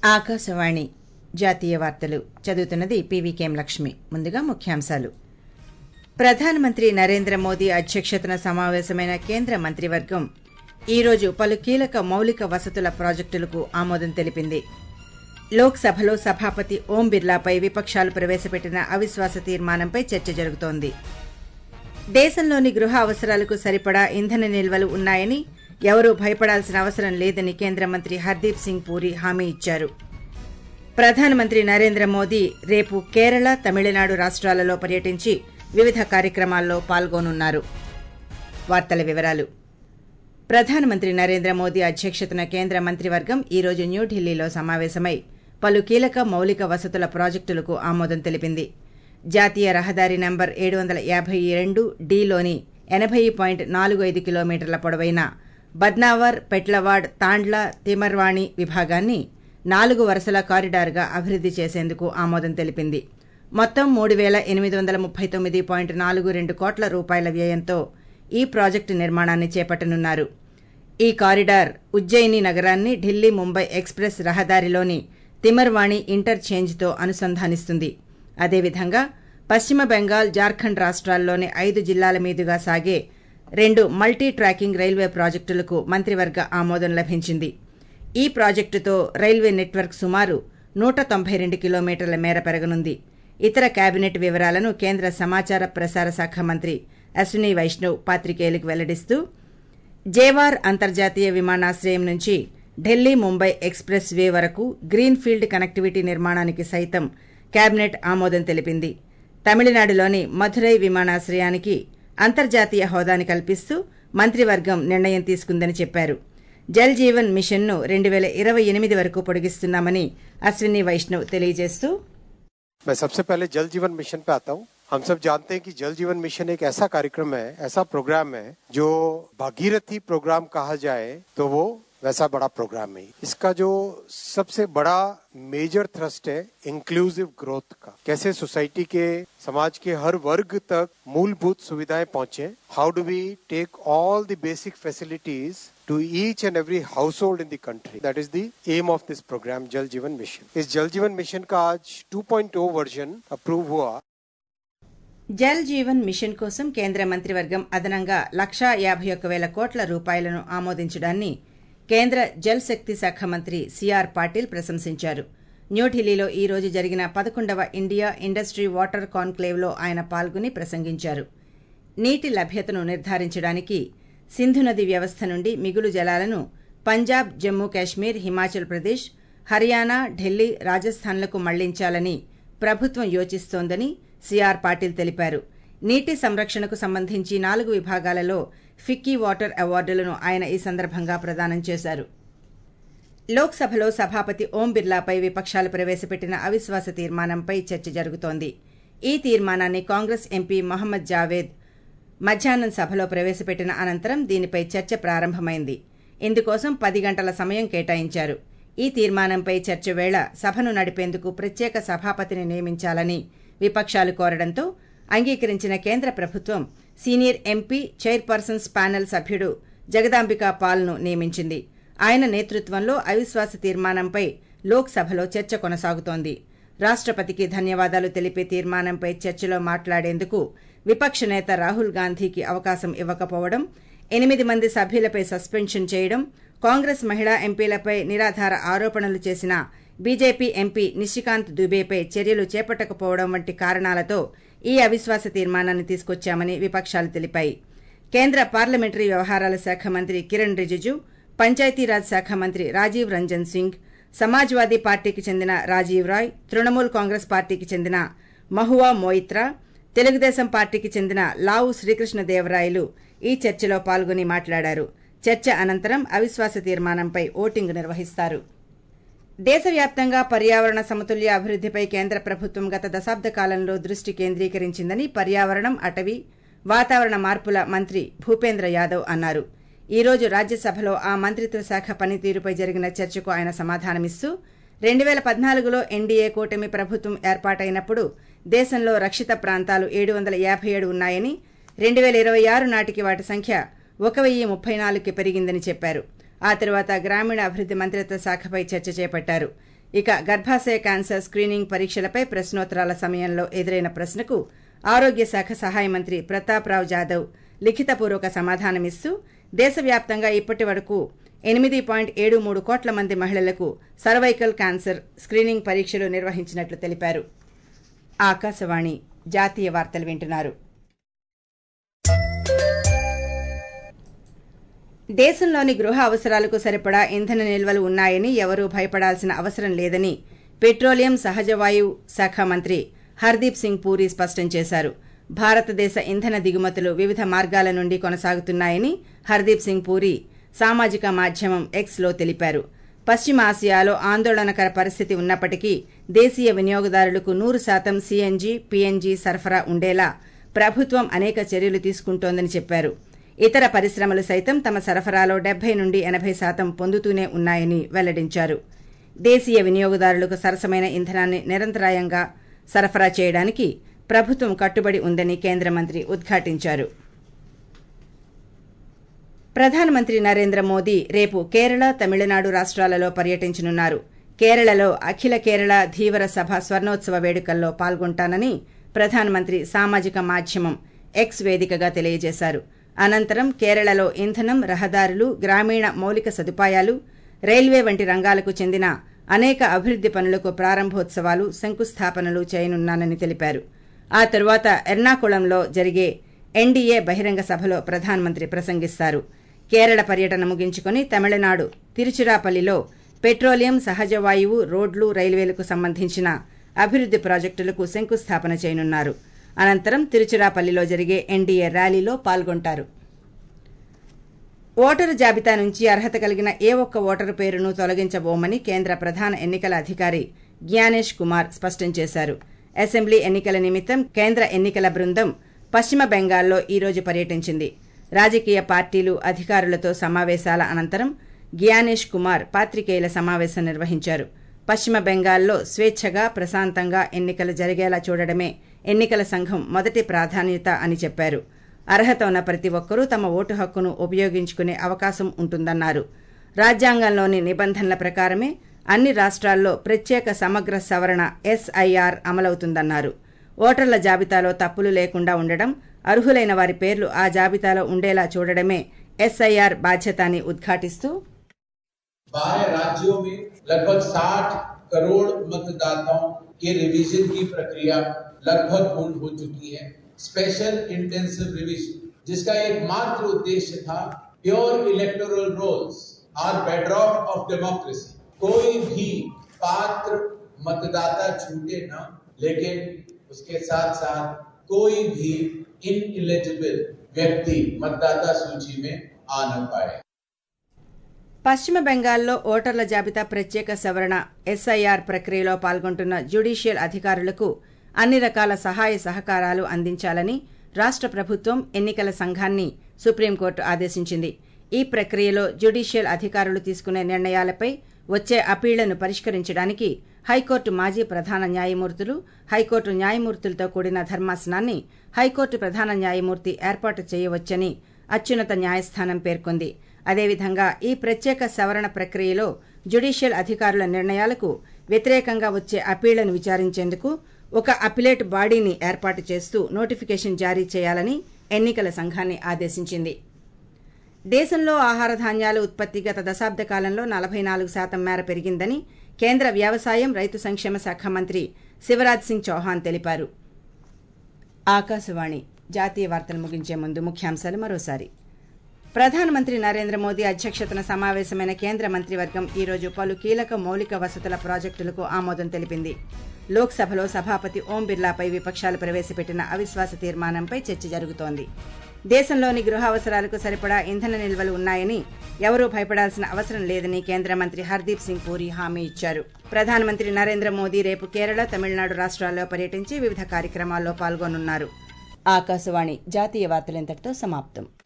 ఆకాశవాణి జాతీయ వార్తలు చదువుతున్నది పీవీకేఎం లక్ష్మి ముందుగా ముఖ్యాంశాలు ప్రధానమంత్రి నరేంద్ర మోదీ అధ్యక్షతన సమావేశమైన కేంద్ర మంత్రివర్గం ఈ రోజు పలు కీలక మౌలిక వసతుల ప్రాజెక్టులకు ఆమోదం తెలిపింది లోక్సభలో సభాపతి ఓం బిర్లాపై విపక్షాలు ప్రవేశపెట్టిన అవిశ్వాస తీర్మానంపై చర్చ జరుగుతోంది దేశంలోని గృహ అవసరాలకు సరిపడా ఇంధన నిల్వలు ఉన్నాయని ఎవరూ భయపడాల్సిన అవసరం లేదని కేంద్ర మంత్రి హర్దీప్ సింగ్ పూరి హామీ ఇచ్చారు ప్రధానమంత్రి నరేంద్ర మోదీ రేపు కేరళ తమిళనాడు రాష్ట్రాలలో పర్యటించి వివిధ కార్యక్రమాల్లో పాల్గొనున్నారు వార్తల వివరాలు ప్రధానమంత్రి నరేంద్ర మోదీ అధ్యక్షతన కేంద్ర మంత్రివర్గం ఈ రోజు న్యూఢిల్లీలో సమావేశమై పలు కీలక మౌలిక వసతుల ప్రాజెక్టులకు ఆమోదం తెలిపింది జాతీయ రహదారి నంబర్ ఏడు వందల యాభై రెండు డీలోని ఎనభై పాయింట్ నాలుగు ఐదు కిలోమీటర్ల పొడవైన బద్నావర్ పెట్లవాడ్ తాండ్ల తిమర్వాణి విభాగాన్ని నాలుగు వరుసల కారిడార్గా అభివృద్ది చేసేందుకు ఆమోదం తెలిపింది మొత్తం మూడు పేల ఎనిమిది వందల ముప్పై తొమ్మిది పాయింట్ నాలుగు రెండు కోట్ల రూపాయల వ్యయంతో ఈ ప్రాజెక్టు నిర్మాణాన్ని చేపట్టనున్నారు ఈ కారిడార్ ఉజ్జయిని నగరాన్ని ఢిల్లీ ముంబై ఎక్స్ప్రెస్ రహదారిలోని తిమర్వాణి ఇంటర్ ఛేంజ్తో అనుసంధానిస్తుంది అదేవిధంగా పశ్చిమ బెంగాల్ జార్ఖండ్ రాష్ట్రాల్లోని ఐదు జిల్లాల మీదుగా సాగే రెండు మల్టీ ట్రాకింగ్ రైల్వే ప్రాజెక్టులకు మంత్రివర్గ ఆమోదం లభించింది ఈ ప్రాజెక్టుతో రైల్వే నెట్వర్క్ సుమారు నూట తొంభై రెండు కిలోమీటర్ల మేర పెరగనుంది ఇతర కేబినెట్ వివరాలను కేంద్ర సమాచార ప్రసార శాఖ మంత్రి అశ్విని వైష్ణవ్ పాత్రికేయులకు వెల్లడిస్తూ జేవార్ అంతర్జాతీయ విమానాశ్రయం నుంచి ఢిల్లీ ముంబై ఎక్స్ప్రెస్ వే వరకు గ్రీన్ ఫీల్డ్ కనెక్టివిటీ నిర్మాణానికి సైతం కేబినెట్ ఆమోదం తెలిపింది తమిళనాడులోని మధురై విమానాశ్రయానికి అంతర్జాతీయ హోదాని కల్పిస్తూ మంత్రివర్గం నిర్ణయం తీసుకుందని చెప్పారు జల్ జీవన్ మిషన్ను రెండు పేల ఇరవై ఎనిమిది వరకు పొడిగిస్తున్నామని అశ్విని వైష్ణవ్ తెలియజేస్తూ मैं सबसे पहले जल जीवन मिशन पे आता हूँ हम सब जानते हैं कि जल जीवन मिशन एक ऐसा कार्यक्रम है ऐसा प्रोग्राम है जो भागीरथी प्रोग्राम कहा जाए तो वो वैसा बड़ा प्रोग्राम है इसका जो सबसे बड़ा मेजर थ्रस्ट है इंक्लूसिव ग्रोथ का कैसे सोसाइटी के समाज के हर वर्ग तक मूलभूत सुविधाएं पहुंचे how do we take all the basic facilities to each and every household in the country. That is the aim of this program, Jal Jeevan Mission. इस जल जीवन मिशन का आज 2.0 वर्जन अप्रूव हुआ జల్ జీవన్ మిషన్ కోసం కేంద్ర మంత్రివర్గం అదనంగా లక్షా యాభై ఒక్క వేల కోట్ల రూపాయలను ఆమోదించడాన్ని కేంద్ర జల్ శక్తి శాఖ మంత్రి సిఆర్ పాటిల్ ప్రశంసించారు న్యూఢిల్లీలో ఈ రోజు జరిగిన పదకొండవ ఇండియా ఇండస్ట్రీ వాటర్ కాన్క్లేవ్లో ఆయన పాల్గొని ప్రసంగించారు నీటి లభ్యతను నిర్ధారించడానికి సింధు నది వ్యవస్థ నుండి మిగులు జలాలను పంజాబ్ జమ్మూ కాశ్మీర్ హిమాచల్ ప్రదేశ్ హర్యానా ఢిల్లీ రాజస్థాన్లకు మళ్లించాలని ప్రభుత్వం యోచిస్తోందని సిఆర్ పాటిల్ తెలిపారు నీటి సంరక్షణకు సంబంధించి నాలుగు విభాగాలలో ఫిక్కీ వాటర్ అవార్డులను ఆయన ఈ సందర్భంగా ప్రదానం చేశారు లోక్సభలో సభాపతి ఓం బిర్లాపై విపక్షాలు ప్రవేశపెట్టిన అవిశ్వాస తీర్మానంపై చర్చ జరుగుతోంది ఈ తీర్మానాన్ని కాంగ్రెస్ ఎంపీ మహమ్మద్ జావేద్ మధ్యాహ్నం సభలో ప్రవేశపెట్టిన అనంతరం దీనిపై చర్చ ప్రారంభమైంది ఇందుకోసం పది గంటల సమయం కేటాయించారు ఈ తీర్మానంపై చర్చ వేళ సభను నడిపేందుకు ప్రత్యేక సభాపతిని నియమించాలని విపక్షాలు కోరడంతో అంగీకరించిన కేంద్ర ప్రభుత్వం సీనియర్ ఎంపీ చైర్పర్సన్స్ ప్యానెల్ సభ్యుడు జగదాంబికా పాల్ను నియమించింది ఆయన నేతృత్వంలో అవిశ్వాస తీర్మానంపై లోక్సభలో చర్చ కొనసాగుతోంది రాష్టపతికి ధన్యవాదాలు తెలిపే తీర్మానంపై చర్చలో మాట్లాడేందుకు విపక్ష నేత రాహుల్ గాంధీకి అవకాశం ఇవ్వకపోవడం ఎనిమిది మంది సభ్యులపై సస్పెన్షన్ చేయడం కాంగ్రెస్ మహిళా ఎంపీలపై నిరాధార ఆరోపణలు చేసిన బీజేపీ ఎంపీ నిశికాంత్ దుబేపై చర్యలు చేపట్టకపోవడం వంటి కారణాలతో ఈ అవిశ్వాస తీర్మానాన్ని తీసుకొచ్చామని విపక్షాలు తెలిపాయి కేంద్ర పార్లమెంటరీ వ్యవహారాల శాఖ మంత్రి కిరణ్ రిజిజు పంచాయతీరాజ్ శాఖ మంత్రి రాజీవ్ రంజన్ సింగ్ సమాజ్వాదీ పార్టీకి చెందిన రాజీవ్ రాయ్ తృణమూల్ కాంగ్రెస్ పార్టీకి చెందిన మహువా మోయిత్రా తెలుగుదేశం పార్టీకి చెందిన లావు శ్రీకృష్ణదేవరాయలు ఈ చర్చలో పాల్గొని మాట్లాడారు చర్చ అనంతరం అవిశ్వాస తీర్మానంపై ఓటింగ్ నిర్వహిస్తారు దేశవ్యాప్తంగా పర్యావరణ సమతుల్య అభివృద్దిపై కేంద్ర ప్రభుత్వం గత దశాబ్ద కాలంలో దృష్టి కేంద్రీకరించిందని పర్యావరణం అటవీ వాతావరణ మార్పుల మంత్రి భూపేంద్ర యాదవ్ అన్నారు ఈ రోజు రాజ్యసభలో ఆ మంత్రిత్వ శాఖ పనితీరుపై జరిగిన చర్చకు ఆయన సమాధానమిస్తూ రెండు పేల పద్నాలుగులో ఎన్డీఏ కూటమి ప్రభుత్వం ఏర్పాటైనప్పుడు దేశంలో రక్షిత ప్రాంతాలు ఏడు వందల యాభై ఏడు ఉన్నాయని రెండు పేల ఇరవై ఆరు నాటికి వాటి సంఖ్య ఒక వెయ్యి ముప్పై నాలుగుకి పెరిగిందని చెప్పారు ఆ తరువాత గ్రామీణ అభివృద్ది మంత్రిత్వ శాఖపై చర్చ చేపట్టారు ఇక గర్భాశయ క్యాన్సర్ స్క్రీనింగ్ పరీక్షలపై ప్రశ్నోత్తరాల సమయంలో ఎదురైన ప్రశ్నకు ఆరోగ్య శాఖ సహాయ మంత్రి ప్రతాప్రావు జాదవ్ లిఖితపూర్వక సమాధానమిస్తూ దేశవ్యాప్తంగా ఇప్పటి వరకు ఎనిమిది పాయింట్ ఏడు మూడు కోట్ల మంది మహిళలకు సర్వైకల్ క్యాన్సర్ స్క్రీనింగ్ పరీక్షలు నిర్వహించినట్లు తెలిపారు ఆకాశవాణి జాతీయ వార్తలు వింటున్నారు దేశంలోని గృహ అవసరాలకు సరిపడా ఇంధన నిల్వలు ఉన్నాయని ఎవరూ భయపడాల్సిన అవసరం లేదని పెట్రోలియం సహజవాయువు శాఖ మంత్రి హర్దీప్ సింగ్ పూరి స్పష్టం చేశారు భారతదేశ ఇంధన దిగుమతులు వివిధ మార్గాల నుండి కొనసాగుతున్నాయని హర్దీప్ సింగ్ పూరి సామాజిక మాధ్యమం ఎక్స్లో తెలిపారు పశ్చిమ ఆసియాలో ఆందోళనకర పరిస్థితి ఉన్నప్పటికీ దేశీయ వినియోగదారులకు నూరు శాతం సీఎన్జీ పీఎన్జీ సరఫరా ఉండేలా ప్రభుత్వం అనేక చర్యలు తీసుకుంటోందని చెప్పారు ఇతర పరిశ్రమలు సైతం తమ సరఫరాలో డెబ్బై నుండి ఎనభై శాతం పొందుతూనే ఉన్నాయని వెల్లడించారు దేశీయ వినియోగదారులకు సరసమైన ఇంధనాన్ని నిరంతరాయంగా సరఫరా చేయడానికి ప్రభుత్వం కట్టుబడి ఉందని కేంద్ర మంత్రి ఉద్ఘాటించారు ప్రధానమంత్రి నరేంద్ర మోదీ రేపు కేరళ తమిళనాడు రాష్ట్రాలలో పర్యటించనున్నారు కేరళలో అఖిల కేరళ ధీవర సభ స్వర్ణోత్సవ వేడుకల్లో పాల్గొంటానని ప్రధానమంత్రి సామాజిక మాధ్యమం ఎక్స్ వేదికగా తెలియజేశారు అనంతరం కేరళలో ఇంధనం రహదారులు గ్రామీణ మౌలిక సదుపాయాలు రైల్వే వంటి రంగాలకు చెందిన అనేక అభివృద్ది పనులకు ప్రారంభోత్సవాలు శంకుస్థాపనలు చేయనున్నానని తెలిపారు ఆ తరువాత ఎర్నాకుళంలో జరిగే ఎన్డీఏ బహిరంగ సభలో ప్రధానమంత్రి ప్రసంగిస్తారు కేరళ పర్యటన ముగించుకుని తమిళనాడు తిరుచిరాపల్లిలో పెట్రోలియం సహజ వాయువు రోడ్లు రైల్వేలకు సంబంధించిన అభివృద్ది ప్రాజెక్టులకు శంకుస్థాపన చేయనున్నారు అనంతరం తిరుచిరాపల్లిలో జరిగే ఎన్డీఏ ర్యాలీలో పాల్గొంటారు ఓటరు జాబితా నుంచి అర్హత కలిగిన ఏ ఒక్క ఓటరు పేరును తొలగించబోమని కేంద్ర ప్రధాన ఎన్నికల అధికారి జ్ఞానేష్ కుమార్ స్పష్టం చేశారు అసెంబ్లీ ఎన్నికల నిమిత్తం కేంద్ర ఎన్నికల బృందం పశ్చిమ బెంగాల్లో ఈ రోజు పర్యటించింది రాజకీయ పార్టీలు అధికారులతో సమావేశాల అనంతరం జ్ఞానేష్ కుమార్ పాత్రికేయుల సమావేశం నిర్వహించారు పశ్చిమ బెంగాల్లో స్వేచ్ఛగా ప్రశాంతంగా ఎన్నికలు జరిగేలా చూడడమే ఎన్నికల సంఘం మొదటి ప్రాధాన్యత అని చెప్పారు అర్హత ఉన్న ప్రతి ఒక్కరూ తమ ఓటు హక్కును ఉపయోగించుకునే అవకాశం ఉంటుందన్నారు రాజ్యాంగంలోని నిబంధనల ప్రకారమే అన్ని రాష్ట్రాల్లో ప్రత్యేక సమగ్ర సవరణ ఎస్ఐఆర్ అమలవుతుందన్నారు ఓటర్ల జాబితాలో తప్పులు లేకుండా ఉండడం అర్హులైన వారి పేర్లు ఆ జాబితాలో ఉండేలా చూడడమే ఎస్ఐఆర్ బాధ్యత అని ఉద్ఘాటిస్తూ बारह राज्यों में लगभग 60 करोड़ मतदाताओं के रिवीजन की प्रक्रिया लगभग पूर्ण हो चुकी है स्पेशल इंटेंसिव रिवीजन जिसका एकमात्र उद्देश्य था pure electoral rolls are bedrock of democracy कोई भी पात्र मतदाता छूटे न लेकिन उसके साथ साथ कोई भी इनएलिजिबल व्यक्ति मतदाता सूची में आ न पाए పశ్చిమ బెంగాల్లో ఓటర్ల జాబితా ప్రత్యేక సవరణ ఎస్ఐఆర్ ప్రక్రియలో పాల్గొంటున్న జ్యుడీషియల్ అధికారులకు అన్ని రకాల సహాయ సహకారాలు అందించాలని రాష్ట ప్రభుత్వం ఎన్నికల సంఘాన్ని సుప్రీంకోర్టు ఆదేశించింది ఈ ప్రక్రియలో జ్యుడీషియల్ అధికారులు తీసుకునే నిర్ణయాలపై వచ్చే అపీళ్లను పరిష్కరించడానికి హైకోర్టు మాజీ ప్రధాన న్యాయమూర్తులు హైకోర్టు న్యాయమూర్తులతో కూడిన ధర్మాసనాన్ని హైకోర్టు ప్రధాన న్యాయమూర్తి ఏర్పాటు చేయవచ్చని అత్యున్నత న్యాయస్థానం పేర్కొంది అదేవిధంగా ఈ ప్రత్యేక సవరణ ప్రక్రియలో జ్యుడీషియల్ అధికారుల నిర్ణయాలకు వ్యతిరేకంగా వచ్చే అపీళ్లను విచారించేందుకు ఒక అపిలేట్ బాడీని ఏర్పాటు చేస్తూ నోటిఫికేషన్ జారీ చేయాలని ఎన్నికల సంఘాన్ని ఆదేశించింది దేశంలో ఆహార ధాన్యాల ఉత్పత్తి గత దశాబ్ద కాలంలో నలభై నాలుగు శాతం మేర పెరిగిందని కేంద్ర వ్యవసాయం రైతు సంక్షేమ శాఖ మంత్రి శివరాజ్ సింగ్ చౌహాన్ తెలిపారు ఆకాశవాణి జాతీయ వార్తలు ముగించే ముందు ముఖ్యాంశాలు మరోసారి ప్రధానమంత్రి నరేంద్ర మోదీ అధ్యక్షతన సమావేశమైన కేంద్ర మంత్రివర్గం ఈ రోజు పలు కీలక మౌలిక వసతుల ప్రాజెక్టులకు ఆమోదం తెలిపింది లోక్సభలో సభాపతి ఓం బిర్లాపై విపక్షాలు ప్రవేశపెట్టిన అవిశ్వాస తీర్మానంపై చర్చ జరుగుతోంది దేశంలోని గృహ అవసరాలకు సరిపడా ఇంధన నిల్వలు ఉన్నాయని ఎవరూ భయపడాల్సిన అవసరం లేదని కేంద్ర మంత్రి హర్దీప్ సింగ్ పూరి హామీ ఇచ్చారు ప్రధానమంత్రి నరేంద్ర మోదీ రేపు కేరళ తమిళనాడు రాష్ట్రాల్లో పర్యటించి వివిధ కార్యక్రమాల్లో పాల్గొనున్నారు ఆకాశవాణి జాతీయ వార్తలు ఇంతటితో సమాప్తం